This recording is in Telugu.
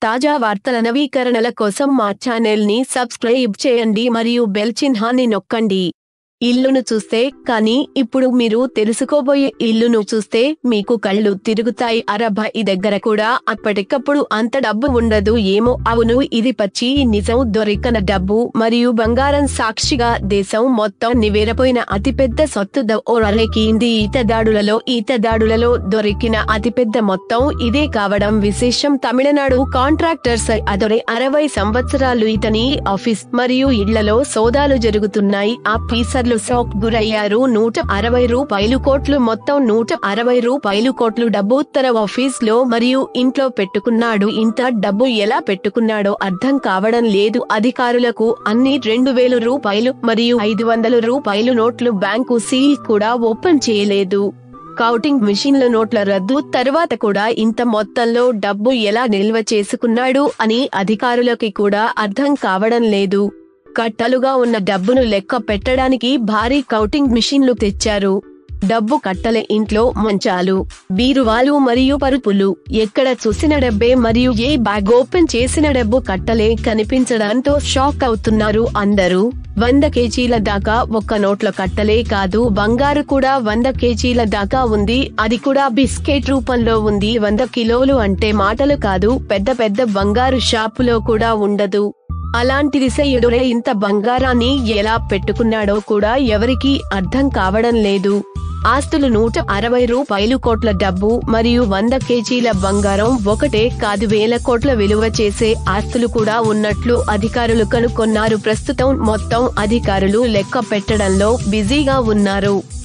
తాజా వార్తల నవీకరణల కోసం మా ఛానల్ ని సబ్స్క్రైబ్ చేయండి మరియు బెల్ చిహ్నాన్ని నొక్కండి ఇల్లును చూస్తే కానీ ఇప్పుడు మీరు తెలుసుకోబోయే ఇల్లును చూస్తే మీకు కళ్ళు తిరుగుతాయి అరబాయి దగ్గర కూడా అప్పటికప్పుడు అంత డబ్బు ఉండదు ఏమో అవును ఇది పచ్చి నిజం దొరికన డబ్బు మరియు బంగారం సాక్షిగా దేశం మొత్తం నివేరపోయిన అతిపెద్ద సొత్తు ఓరలేకింది ఈత దాడులలో ఈత దాడులలో దొరికిన అతిపెద్ద మొత్తం ఇదే కావడం విశేషం తమిళనాడు కాంట్రాక్టర్స్ అదొరే అరవై సంవత్సరాలు ఇతని ఆఫీస్ మరియు ఇళ్లలో సోదాలు జరుగుతున్నాయి ఆ పీసర్లు షాక్ గురయ్యారు నూట అరవై రూపాయలు కోట్లు మొత్తం నూట అరవై రూపాయలు కోట్లు డబ్బు తన ఆఫీస్ లో మరియు ఇంట్లో పెట్టుకున్నాడు ఇంత డబ్బు ఎలా పెట్టుకున్నాడో అర్థం కావడం లేదు అధికారులకు అన్ని రెండు వేల రూపాయలు మరియు ఐదు వందల రూపాయలు నోట్లు బ్యాంకు సీల్ కూడా ఓపెన్ చేయలేదు కౌంటింగ్ మిషన్ల నోట్ల రద్దు తర్వాత కూడా ఇంత మొత్తంలో డబ్బు ఎలా నిల్వ చేసుకున్నాడు అని అధికారులకి కూడా అర్థం కావడం లేదు కట్టలుగా ఉన్న డబ్బును లెక్క పెట్టడానికి భారీ కౌంటింగ్ మిషన్లు తెచ్చారు డబ్బు కట్టలే ఇంట్లో మంచాలు బీరువాలు మరియు పరుపులు ఎక్కడ చూసిన డబ్బే మరియు ఏ బ్యాగ్ ఓపెన్ చేసిన డబ్బు కట్టలే కనిపించడంతో షాక్ అవుతున్నారు అందరూ వంద కేజీల దాకా ఒక్క నోట్ల కట్టలే కాదు బంగారు కూడా వంద కేజీల దాకా ఉంది అది కూడా బిస్కెట్ రూపంలో ఉంది వంద కిలోలు అంటే మాటలు కాదు పెద్ద పెద్ద బంగారు షాపులో కూడా ఉండదు అలాంటిది సయ్యుడురే ఇంత బంగారాన్ని ఎలా పెట్టుకున్నాడో కూడా ఎవరికీ అర్థం కావడం లేదు ఆస్తులు నూట అరవై రూపాయలు కోట్ల డబ్బు మరియు వంద కేజీల బంగారం ఒకటే కాదు వేల కోట్ల విలువ చేసే ఆస్తులు కూడా ఉన్నట్లు అధికారులు కనుగొన్నారు ప్రస్తుతం మొత్తం అధికారులు లెక్క పెట్టడంలో బిజీగా ఉన్నారు